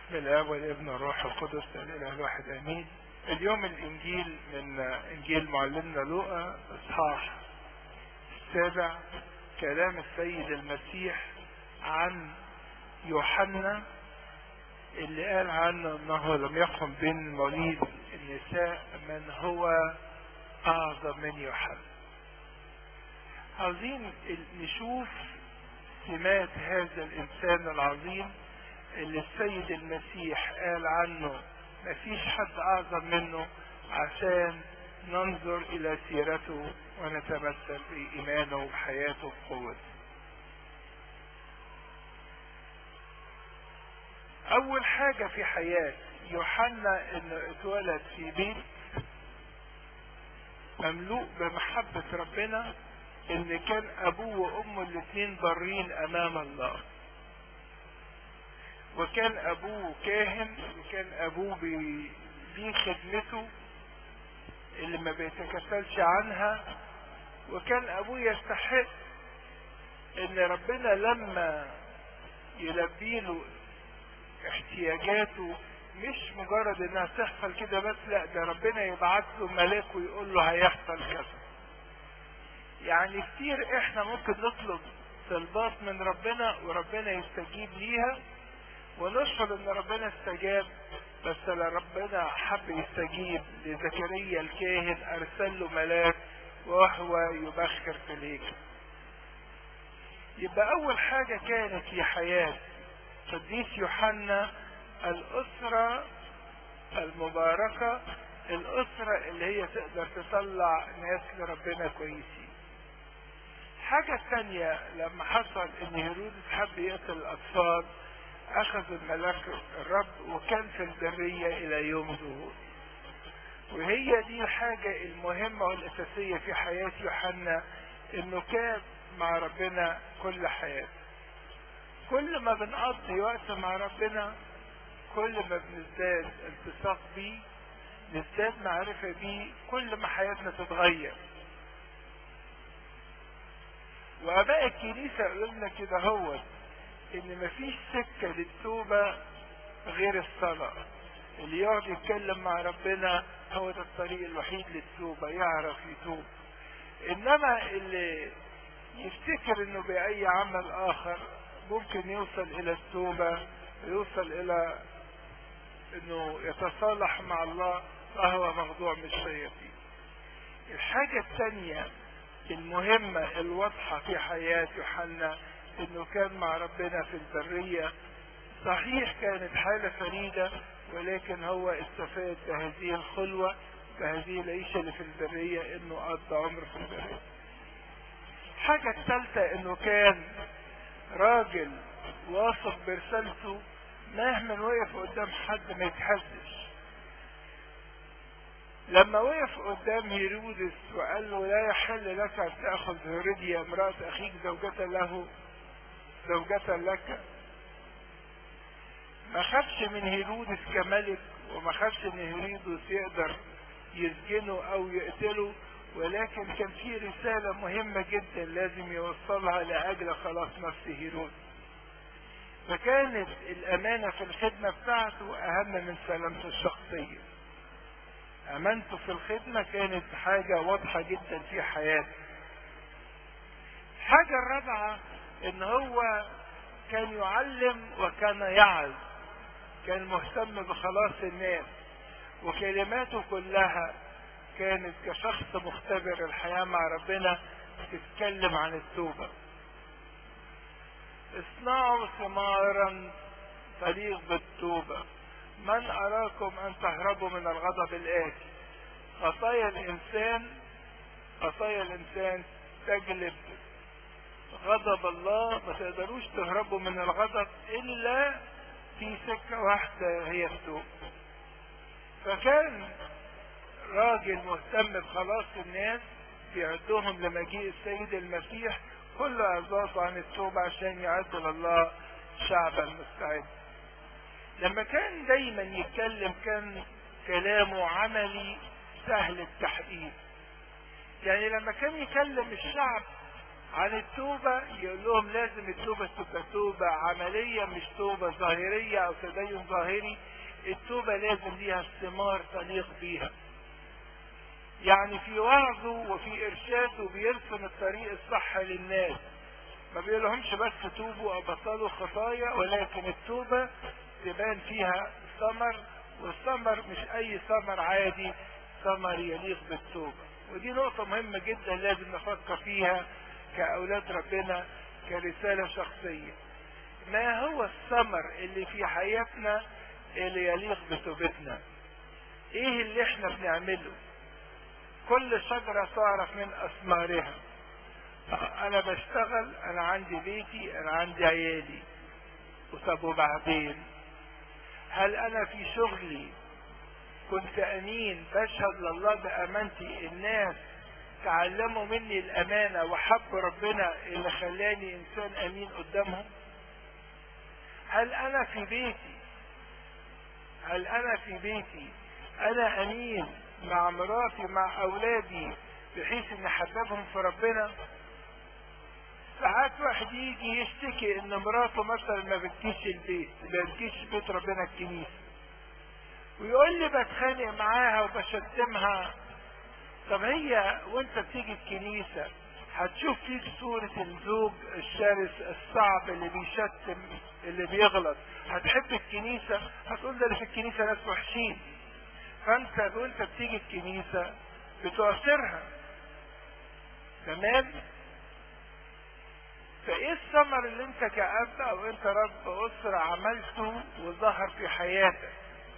بسم الله والابن والروح القدس الاله الواحد امين اليوم الانجيل من انجيل معلمنا لوقا اصحاح السابع كلام السيد المسيح عن يوحنا اللي قال عنه انه لم يقم بين مواليد النساء من هو اعظم من يوحنا عاوزين نشوف سمات هذا الانسان العظيم اللي السيد المسيح قال عنه مفيش حد اعظم منه عشان ننظر الى سيرته ونتمثل بايمانه وبحياته وبقوته اول حاجة في حياة يوحنا انه اتولد في بيت مملوء بمحبة ربنا ان كان ابوه وامه الاثنين ضارين امام الله وكان ابوه كاهن وكان ابوه ليه خدمته اللي ما بيتكفلش عنها وكان ابوه يستحق ان ربنا لما يلبي له احتياجاته مش مجرد انها تحصل كده بس لا ده ربنا يبعت له ملاك ويقول له هيحصل كذا يعني كتير احنا ممكن نطلب طلبات من ربنا وربنا يستجيب ليها ونشهد ان ربنا استجاب بس ربنا حب يستجيب لزكريا الكاهن ارسل له ملاك وهو يبخر في الهيكل يبقى اول حاجة كانت في حياة قديس يوحنا الاسرة المباركة الاسرة اللي هي تقدر تطلع ناس لربنا كويسين حاجة تانية لما حصل ان هيرودس حب يقتل الاطفال اخذ الملاك الرب وكان في البرية الى يوم ظهور وهي دي الحاجة المهمة والاساسية في حياة يوحنا انه كان مع ربنا كل حياته كل ما بنقضي وقت مع ربنا كل ما بنزداد التصاق بيه نزداد معرفة بيه كل ما حياتنا تتغير واباء الكنيسة يقولوا لنا كده هو ان مفيش سكة للتوبة غير الصلاة اللي يقعد يتكلم مع ربنا هو ده الطريق الوحيد للتوبة يعرف يتوب انما اللي يفتكر انه باي عمل اخر ممكن يوصل الى التوبة ويوصل الى انه يتصالح مع الله فهو مخضوع من الشياطين الحاجة الثانية المهمة الواضحة في حياة يوحنا انه كان مع ربنا في البرية صحيح كانت حالة فريدة ولكن هو استفاد بهذه الخلوة بهذه العيشة اللي في البرية انه قضى عمر في البرية الحاجة الثالثة انه كان راجل واثق برسالته مهما وقف قدام حد ما يتهزش لما وقف قدام هيرودس وقال له لا يحل لك ان تاخذ هيروديا امراه اخيك زوجة له زوجة لك ما خافش من هيرودس كملك وما خافش ان هيرودس يقدر يسجنه او يقتله ولكن كان في رسالة مهمة جدا لازم يوصلها لأجل خلاص نفس هيرودس فكانت الأمانة في الخدمة بتاعته أهم من سلامته الشخصية أمانته في الخدمة كانت حاجة واضحة جدا في حياته الحاجة الرابعة ان هو كان يعلم وكان يعظ كان مهتم بخلاص الناس وكلماته كلها كانت كشخص مختبر الحياة مع ربنا تتكلم عن التوبة اصنعوا ثمارا تليق بالتوبة من أراكم أن تهربوا من الغضب الآتي خطايا الإنسان خطايا الإنسان تجلب غضب الله ما تقدروش تهربوا من الغضب إلا في سكة واحدة هي التوبة فكان راجل مهتم بخلاص الناس بيعدهم لمجيء السيد المسيح كل اعزازه عن التوبة عشان يعد لله شعبا مستعد لما كان دايما يتكلم كان كلامه عملي سهل التحقيق يعني لما كان يكلم الشعب عن التوبة يقول لهم لازم التوبة تبقى توبة عملية مش توبة ظاهرية او تدين ظاهري التوبة لازم ليها ثمار تليق بيها يعني في وعظه وفي ارشاده بيرسم الطريق الصح للناس ما بيقولهمش بس توبوا او بطلوا خطايا ولكن التوبة تبان فيها ثمر والثمر مش اي ثمر عادي ثمر يليق بالتوبة ودي نقطة مهمة جدا لازم نفكر فيها كأولاد ربنا كرسالة شخصية ما هو الثمر اللي في حياتنا اللي يليق بتوبتنا ايه اللي احنا بنعمله كل شجرة تعرف من اثمارها انا بشتغل انا عندي بيتي انا عندي عيالي وطب وبعدين هل انا في شغلي كنت امين بشهد لله بامانتي الناس تعلموا مني الامانة وحبوا ربنا اللي خلاني انسان امين قدامهم هل انا في بيتي هل انا في بيتي انا امين مع مراتي مع اولادي بحيث ان احببهم في ربنا ساعات واحد يجي يشتكي ان مراته مثلا ما بتجيش البيت ما بتجيش بيت ربنا الكنيسه ويقول لي بتخانق معاها وبشتمها طب هي وانت بتيجي الكنيسة هتشوف فيك صورة الزوج الشرس الصعب اللي بيشتم اللي بيغلط هتحب الكنيسة هتقول ده اللي في الكنيسة ناس وحشين فانت وانت بتيجي الكنيسة بتؤثرها تمام فايه الثمر اللي انت كأب او انت رب اسرة عملته وظهر في حياتك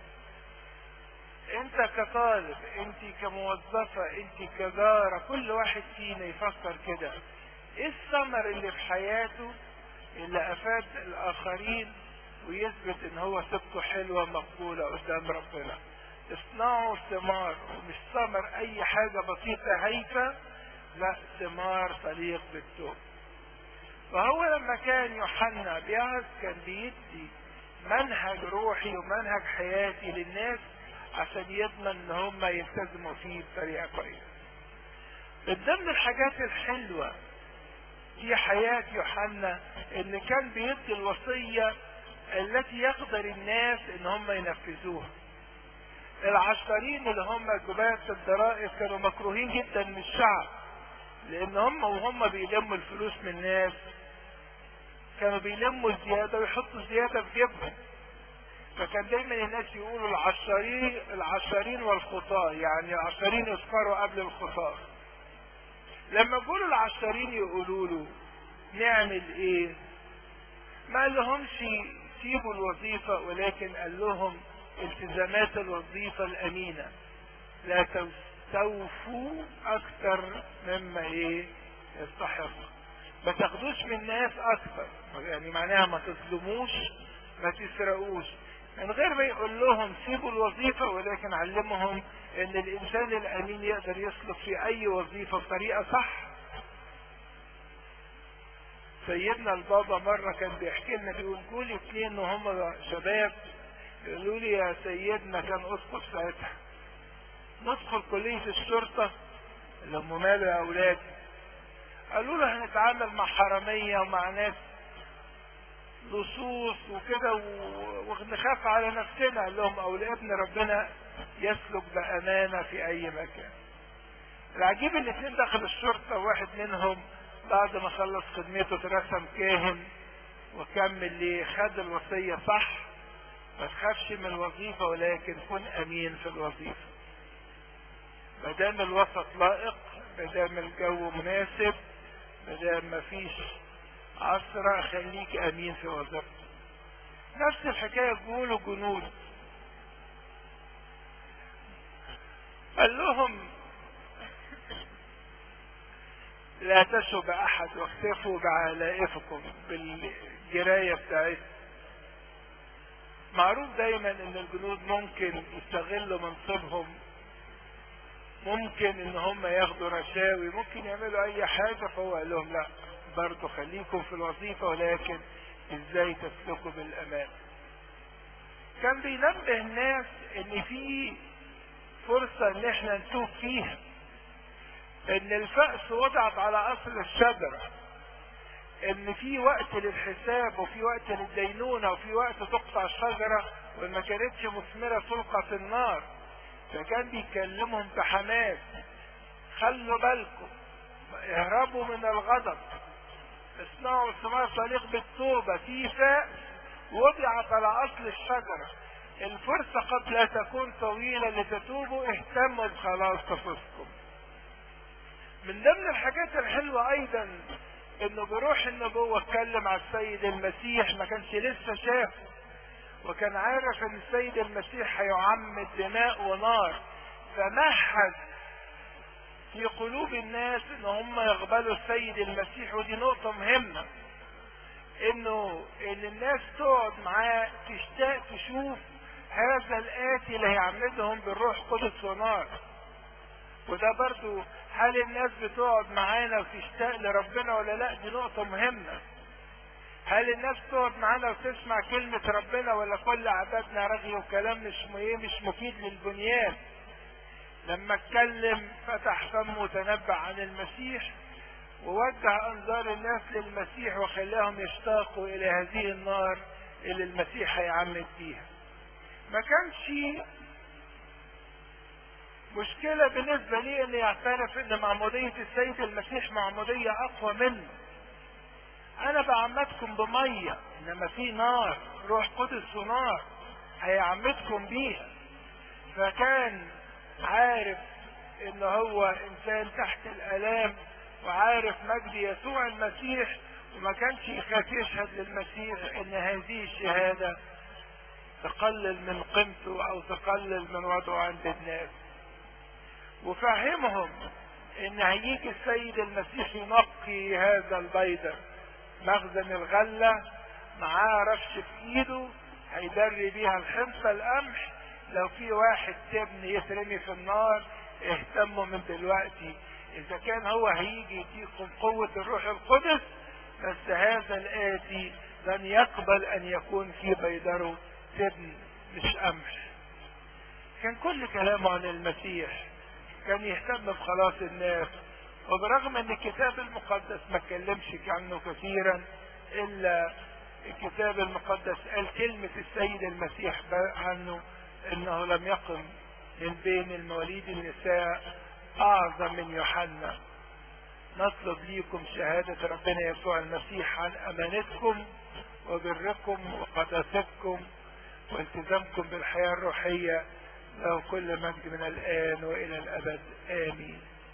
انت كطالب انت كموظفة انت كجارة كل واحد فينا يفكر كده ايه الثمر اللي في حياته اللي افاد الاخرين ويثبت ان هو سبته حلوة مقبولة قدام ربنا اصنعوا ثمار مش ثمر اي حاجة بسيطة هايفة لا ثمار تليق بالتوب فهو لما كان يوحنا بيعظ كان بيدي منهج روحي ومنهج حياتي للناس عشان يضمن ان هم يلتزموا فيه بطريقه كويسه. من ضمن الحاجات الحلوه في حياه يوحنا ان كان بيدي الوصيه التي يقدر الناس ان هم ينفذوها. العشرين اللي هم جباة الضرائب كانوا مكروهين جدا من الشعب لان هم وهم بيلموا الفلوس من الناس كانوا بيلموا الزياده ويحطوا الزياده في جيبهم فكان دايما الناس يقولوا العشرين العشرين والخطاة يعني العشرين يذكروا قبل الخطاة لما يقولوا العشرين يقولوا له نعمل ايه ما قال لهمش سيبوا الوظيفة ولكن قال لهم التزامات الوظيفة الأمينة لا تستوفوا أكثر مما ايه يستحق ما تاخدوش من الناس أكثر يعني معناها ما تظلموش ما تسرقوش من غير ما يقول لهم سيبوا الوظيفة ولكن علمهم ان الانسان الامين يقدر يسلك في اي وظيفة بطريقة صح سيدنا البابا مرة كان بيحكي لنا بيقول لي اتنين وهم شباب يقولوا لي يا سيدنا كان اسقط ساعتها ندخل كلية الشرطة اللي هم ماله يا اولاد قالوا له هنتعامل مع حرامية ومع ناس لصوص وكده ونخاف على نفسنا قال لهم او ابن ربنا يسلك بامانه في اي مكان العجيب ان اتنين دخل الشرطه واحد منهم بعد ما خلص خدمته اترسم كاهن وكمل ليه خد الوصيه صح ما تخافش من الوظيفه ولكن كن امين في الوظيفه ما دام الوسط لائق ما دام الجو مناسب ما دام ما فيش عصرة خليك امين في وظيفتك نفس الحكاية بيقولوا جنود قال لهم لا تشوا بأحد واختفوا بعلائفكم بالجراية بتاعتكم معروف دايما ان الجنود ممكن يستغلوا منصبهم ممكن ان هم ياخدوا رشاوي ممكن يعملوا اي حاجة فهو قال لهم لا برضه خليكم في الوظيفة ولكن ازاي تسلكوا بالامان كان بينبه الناس ان في فرصة ان احنا نتوب فيها ان الفأس وضعت على اصل الشجرة ان في وقت للحساب وفي وقت للدينونة وفي وقت تقطع الشجرة وما كانتش مثمرة تلقى في النار فكان بيكلمهم بحماس خلوا بالكم اهربوا من الغضب اصنعوا ثمار طريق بالتوبة في فاء وضعت على اصل الشجرة الفرصة قد لا تكون طويلة لتتوبوا اهتموا بخلاص تفسكم من ضمن الحاجات الحلوة ايضا انه بروح النبوة اتكلم على السيد المسيح ما كانش لسه شافه وكان عارف ان السيد المسيح هيعمد دماء ونار فمهد في قلوب الناس ان هم يقبلوا السيد المسيح ودي نقطة مهمة انه ان الناس تقعد معاه تشتاق تشوف هذا الاتي اللي هيعمدهم بالروح قدس ونار وده برضو هل الناس بتقعد معانا وتشتاق لربنا ولا لا دي نقطة مهمة هل الناس تقعد معانا وتسمع كلمة ربنا ولا كل عبادنا رغي وكلام مش مش مفيد للبنيان لما اتكلم فتح فمه وتنبأ عن المسيح ووجه انظار الناس للمسيح وخلاهم يشتاقوا الى هذه النار اللي المسيح هيعمد فيها ما كانش مشكلة بالنسبة لي ان يعترف ان معمودية السيد المسيح معمودية اقوى منه انا بعمدكم بمية انما في نار روح قدس ونار هيعمدكم بيها فكان عارف ان هو انسان تحت الالام وعارف مجد يسوع المسيح وما كانش يخاف يشهد للمسيح ان هذه الشهادة تقلل من قيمته او تقلل من وضعه عند الناس وفهمهم ان هيجي السيد المسيح ينقي هذا البيضة مخزن الغلة معاه رفش في ايده هيدري بيها الحنطة القمح لو في واحد تبن يترمي في النار اهتموا من دلوقتي اذا كان هو هيجي يديكم قوة الروح القدس بس هذا الاتي لن يقبل ان يكون في بيدره تبن مش قمح كان كل كلامه عن المسيح كان يهتم بخلاص الناس وبرغم ان الكتاب المقدس ما اتكلمش عنه كثيرا الا الكتاب المقدس قال كلمة السيد المسيح عنه انه لم يقم من بين المواليد النساء اعظم من يوحنا نطلب ليكم شهادة ربنا يسوع المسيح عن امانتكم وبركم وقداستكم والتزامكم بالحياة الروحية له كل مجد من الآن وإلى الأبد آمين